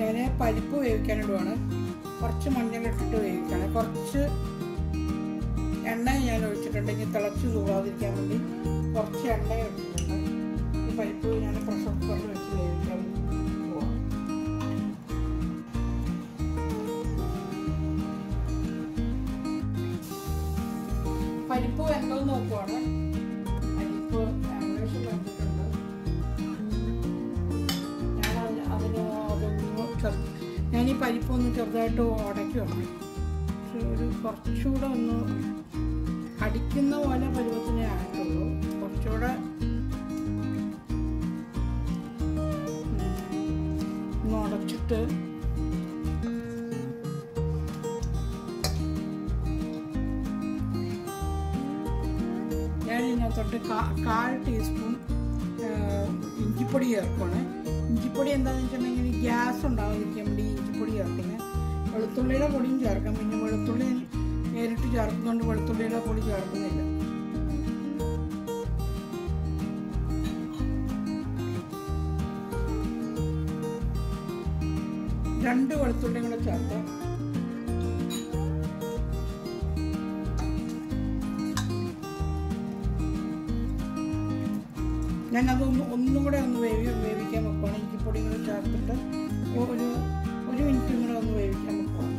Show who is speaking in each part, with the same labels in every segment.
Speaker 1: ഞാൻ പരിപ്പ് വേവിക്കാനിടുവാണ് കുറച്ച് മഞ്ഞളിട്ടിട്ട് വേവിക്കണം കുറച്ച് എണ്ണ ഞാൻ ഒഴിച്ചിട്ടുണ്ടെങ്കിൽ തിളച്ച് ചൂടാതിരിക്കാൻ വേണ്ടി കുറച്ച് എണ്ണ ഒഴിച്ചിട്ടുണ്ട് ഈ പരിപ്പ് ഞാൻ പ്രഷർ കുക്കറിൽ വെച്ച് വേവിക്കാൻ പോവാം പരിപ്പ് വെന്തോന്ന് നോക്കുവാണ് പരിപ്പ് ഏകദേശം വെന്തിട്ടുണ്ട് ഞാൻ അതിന് അതിന് അതൊന്ന് ചെറു ഞാൻ ഈ പരിപ്പൊന്ന് ചെറുതായിട്ട് ഉടയ്ക്കുവാണ് പക്ഷെ ഒരു കുറച്ചുകൂടെ ഒന്ന് അടിക്കുന്ന പോലെ പരുവത്തിനെ ആയിട്ടുള്ളൂ കുറച്ചുകൂടെ ഉം, ഒന്ന് ഉടച്ചിട്ട് ഞാൻ ഇതിനകത്തോട്ട് കാ- കാൽ ടീസ്പൂൺ ഇഞ്ചിപ്പൊടി ചേർക്കുകയാണ് ഇഞ്ചിപ്പൊടി എന്താണെന്ന് വെച്ചിട്ടുണ്ടെങ്കിൽ ഗ്യാസ് ഉണ്ടാകാതിരിക്കാൻ വേണ്ടി ഇഞ്ചിപ്പൊടി ചേർക്കുന്നത് വെളുത്തുള്ളിയുടെ പൊടിയും ചേർക്കാം പിന്നെ വെളുത്തുള്ളി നേരിട്ട് ചേർക്കുന്നതുകൊണ്ട് വെളുത്തുള്ളിയുടെ പൊടി ചേർക്കുന്നില്ല രണ്ട് വെളുത്തുള്ളിയും കൂടെ ചേർക്കാം ഞാൻ അതൊന്ന് ഒന്നും കൂടെ ഒന്ന് വേവി വേവിക്കാൻ വെക്കുവാണ് ഇഞ്ചിപ്പൊടി കൂടെ ചേർത്തിട്ട് ഒരു ഒരു മിനിറ്റും കൂടെ ഒന്ന് വേവിക്കാൻ വെക്കുവാണ്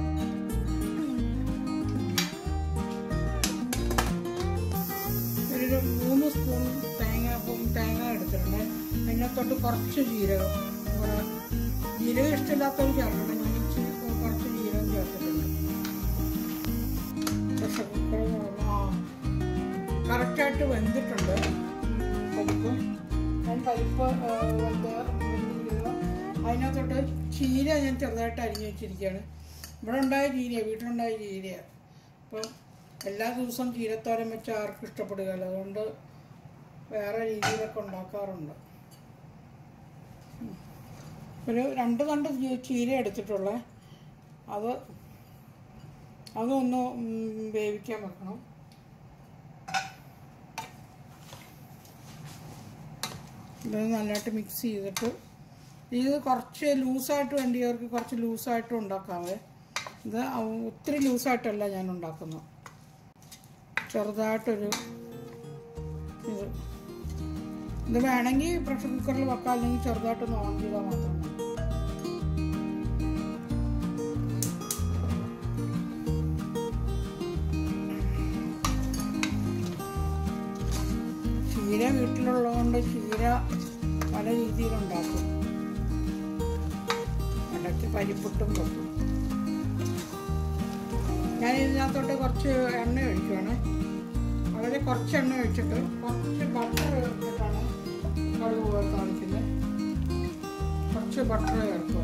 Speaker 1: ഒരു മൂന്ന് സ്പൂൺ തേങ്ങ തേങ്ങ എടുത്തിട്ടുണ്ട് അതിനകത്തോട്ട് കുറച്ച് ജീരകം ഇവിടെ ജീരകം ഇഷ്ടമില്ലാത്തവർ ചേർക്കണം ഞാൻ ഇച്ചിരി കുറച്ച് ജീരകം ചേർത്തിട്ടുണ്ട് പ്രഷർ കുക്കറിൽ ആ കറക്റ്റായിട്ട് വെന്തിട്ടുണ്ട് പരിപ്പ് ഞാൻ പരിപ്പ് ആ, വെന്ത് വെന്തിരിക്കുന്നു അതിനകത്തോട്ട് ചീര ഞാൻ ചെറുതായിട്ട് അരിഞ്ഞു വെച്ചിരിക്കുകയാണ് ഇവിടെ ഉണ്ടായ ചീരയാണ് വീട്ടിലുണ്ടായ ചീരയാണ് അപ്പം എല്ലാ ദിവസവും ചീരത്തോരൻ വെച്ച് ആർക്കും ഇഷ്ടപ്പെടുകയല്ല അതുകൊണ്ട് വേറെ രീതിയിലൊക്കെ ഉണ്ടാക്കാറുണ്ട് ഉം. ഒരു രണ്ട് തണ്ട് ചീ- ചീര എടുത്തിട്ടുള്ളത് അത് അതൊന്ന് ഉം, വേവിക്കാൻ വെക്കണം ഇത് നല്ലതായിട്ട് മിക്സ് ചെയ്തിട്ട് ഇത് കുറച്ച് ലൂസായിട്ട് വേണ്ടിയവർക്ക് കുറച്ച് ലൂസായിട്ടും ഉണ്ടാക്കാവേ ഇത് അവ- ഒത്തിരി ലൂസായിട്ടല്ല ഞാൻ ഉണ്ടാക്കുന്നത് ചെറുതായിട്ടൊരു ഇത് ഇത് വേണമെങ്കിൽ പ്രഷർ കുക്കറിൽ വെക്കാം അല്ലെങ്കിൽ ചെറുതായിട്ടൊന്ന് ഓൺ ചെയ്താൽ മാത്രം മതി ചീര വീട്ടിലുള്ളതുകൊണ്ട് ചീര പല രീതിയിലുണ്ടാക്കും ഇടയ്ക്ക് പരിപ്പിട്ടും വെക്കും ഞാൻ ഇതിനകത്തോട്ട് കുറച്ച് എണ്ണ ഒഴിക്കുവാണ് വളരെ കുറച്ച് എണ്ണ ഒഴിച്ചിട്ട് കുറച്ച് ബട്ടർ ചേർത്തിട്ടാണ് കടുക് താളിക്കുന്നത് കുറച്ച് ബട്ടർ ചേർക്കുക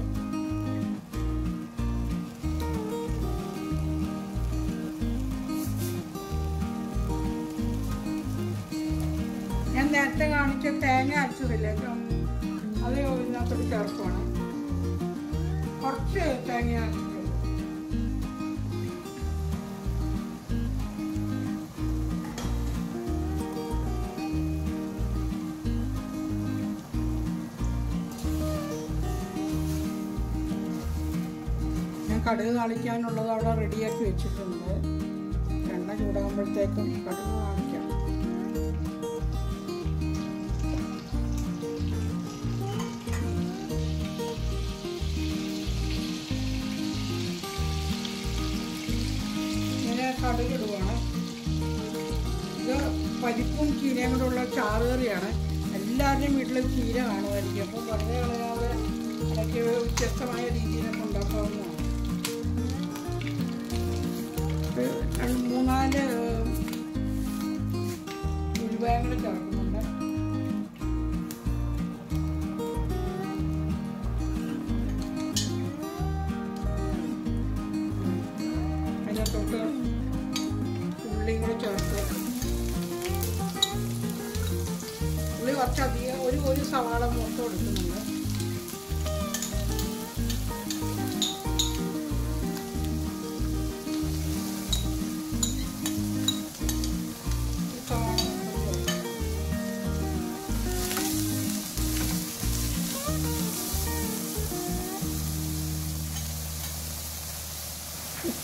Speaker 1: ഞാൻ നേരത്തെ കാണിച്ച തേങ്ങ അരച്ചതില്ലേ ഉം, അത് ഇതിനകത്തോട്ട് ചേർക്കുവാണ് കുറച്ച് തേങ്ങ അരച്ചിട്ടുള്ളൂ ഞാൻ കടുക് താളിക്കാനുള്ളത് അവിടെ റെഡിയാക്കി വെച്ചിട്ടുണ്ട് എണ്ണ ചൂടാകുമ്പോഴത്തേക്കും കടുക് കാണിക്കാം ഇങ്ങനെ കടുക് ഇടുവാണ് ഇത് പരിപ്പും ചീരയും കൂടെ ഉള്ള ചാറുകറിയാണ് എല്ലാവരുടെയും വീട്ടിൽ ചീര കാണുമായിരിക്കും അപ്പം വെറുതെ കളയാതെ ഇടയ്ക്ക് വ്യത്യസ്തമായ രീതിയിലൊക്കെ ഉണ്ടാക്കാവുന്നതാണ് ഒരു രണ്ട് മൂന്നാല് ഉരുവായും കൂടെ ചേർക്കുന്നുണ്ട് അതിനകത്തോട്ട് ഉള്ളിയും കൂടെ ചേർത്ത് ഉള്ളി കുറച്ചധികം ഒരു ഒരു സവാള മൊത്തം എടുക്കുന്നുണ്ട് ഈ സവാള മൊത്തം ചേർത്ത്.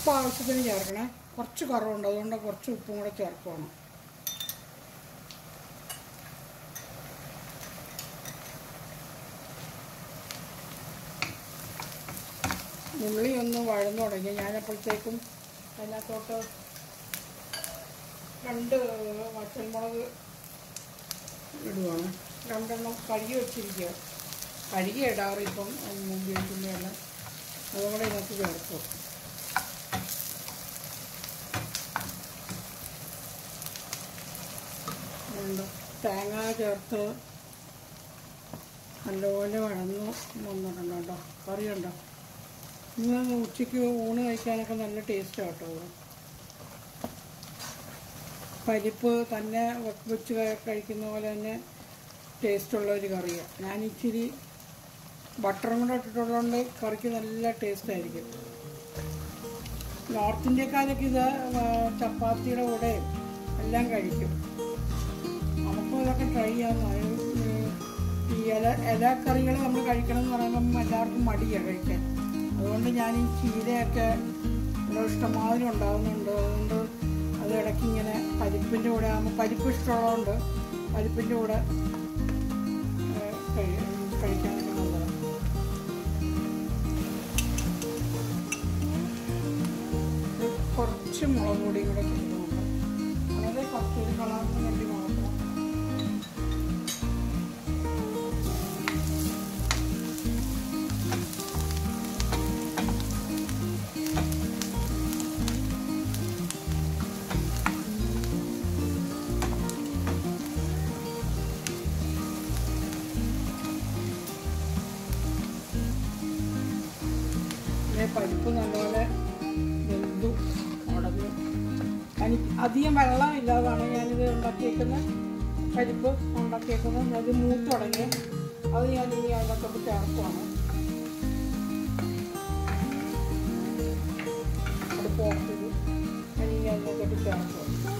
Speaker 1: ഉപ്പ് ആവശ്യത്തിന് ചേർക്കണേ കുറച്ച് കുറവുണ്ട് അതുകൊണ്ട് കുറച്ച് ഉപ്പും കൂടെ ചേർക്കണം ഉള്ളി ഒന്ന് വഴന്നു തുടങ്ങി ഞാനപ്പോഴത്തേക്കും അതിനകത്തോട്ട് രണ്ട് വറ്റൽമുളക് ഇടുവാണ് രണ്ടെണ്ണം കഴുകി വെച്ചിരിക്കുക കഴുകി ഇടാറ് ഇപ്പം ഉപയോഗിക്കുന്നതല്ല അതുകൂടെ ഇതിനകത്ത് ചേർക്കും ഉണ്ട് തേങ്ങ ചേർത്ത് നല്ലപോലെ വഴന്നു വന്നിട്ടുണ്ട് കേട്ടോ കറിയുണ്ടോ ഇന്ന് ഉച്ചയ്ക്ക് ഊണ് കഴിക്കാനൊക്കെ നല്ല ടേസ്റ്റാണ് കേട്ടോ ഇത്. പരിപ്പ് തന്നെ വെ- വെച്ച് കഴി- കഴിക്കുന്ന പോലെ തന്നെ ടേസ്റ്റുള്ള ഒരു കറിയാണ് ഞാൻ ഇച്ചിരി ബട്ടറും കൂടെ ഇട്ടിട്ടുള്ളതുകൊണ്ട് കറിക്ക് നല്ല ടേസ്റ്റ് ആയിരിക്കും നോർത്ത് ഇന്ത്യക്കാരൊക്കെ ഇത് ആ, ചപ്പാത്തിയുടെ കൂടെ എല്ലാം കഴിക്കും നമുക്കും ഇതൊക്കെ ട്രൈ ചെയ്യാമെന്നാണ് ഈ ഇല ഇലക്കറികൾ നമ്മൾ കഴിക്കണം എന്ന് പറയുമ്പം എല്ലാവർക്കും മടിയാണ് കഴിക്കാൻ അതുകൊണ്ട് ഞാൻ ഈ ചീരയൊക്കെ ഇവിടെ ഇഷ്ടമാതിരി ഉണ്ടാകുന്നുണ്ട് അതുകൊണ്ട് അത് ഇടയ്ക്ക് ഇങ്ങനെ പരിപ്പിൻ്റെ കൂടെ ആകുമ്പോൾ പരിപ്പ് ഇഷ്ടമുള്ളതുകൊണ്ട് പരിപ്പിൻ്റെ കൂടെ ഏ, കഴി- കഴിക്കാനൊക്കെ നല്ലതാണ് ഇത് കുറച്ച് മുളക് പൊടിയും കൂടെ ചേർക്കുന്നുണ്ട് വളരെ കുറച്ചൊരു കളറിന് വേണ്ടി മാത്രം പിന്നെ പരിപ്പ് നല്ലപോലെ വെന്തു ഉടഞ്ഞു എനിക്ക് അധികം വെള്ളം ഇല്ലാതാണ് ഞാനിത് ഉണ്ടാക്കിയേക്കുന്നത് പരിപ്പ് ഉണ്ടാക്കിയേക്കുന്നത് അത് മൂത്ത് തുടങ്ങി അത് ഞാൻ ഇനി അതിനകത്തോട്ട് ചേർക്കുവാണ് അടുപ്പ് ഓഫ് ചെയ്ത് ഞാൻ ഇനി അതിനകത്തോട്ട് ചേർക്കുക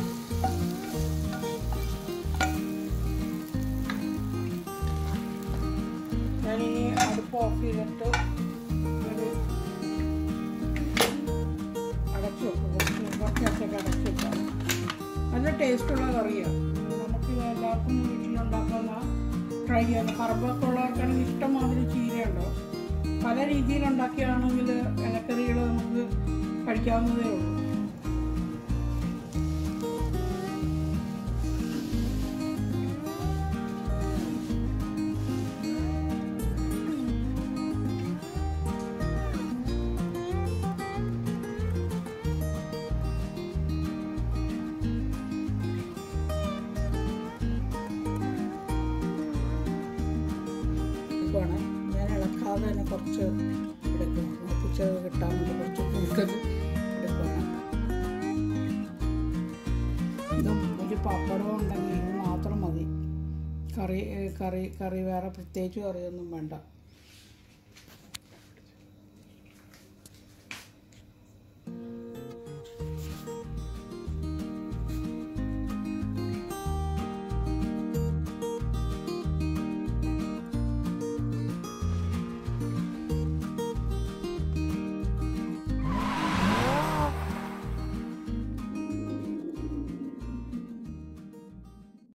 Speaker 1: ഞാനിനി അടുപ്പ് ഓഫ് ചെയ്തിട്ട് ഒരു അടച്ചു വെക്കും കുറച്ച് കുറച്ച് നേരത്തേക്ക് അടച്ചു വെക്കാം നല്ല ടേസ്റ്റുള്ള കറിയാണ് നമുക്ക് ഇത് എല്ലാവർക്കും വീട്ടിലുണ്ടാക്കുന്ന ട്രൈ ചെയ്യാം പറമ്പൊക്കെ ഉള്ളവർക്കാണെങ്കിൽ ഇഷ്ടമാതിരി ചീരയുണ്ടോ പല രീതിയിലുണ്ടാക്കിയാണെങ്കിൽ ഇലക്കറികൾ നമുക്ക് കഴിക്കാവുന്നതേ ഉള്ളൂ എടുക്കുവാണ് ഞാൻ ഇളക്കാതെ തന്നെ കുറച്ച് എടുക്കും മുപ്പിച്ചത് കിട്ടാൻ വേണ്ടി കുറച്ച് കൂടുതൽ എടുക്കുവാണ് ഇതും ഒരു പപ്പടവും ഉണ്ടെങ്കിൽ ഇത് മാത്രം മതി കറി ഏ, കറി കറി വേറെ പ്രത്യേകിച്ച് കറിയൊന്നും വേണ്ട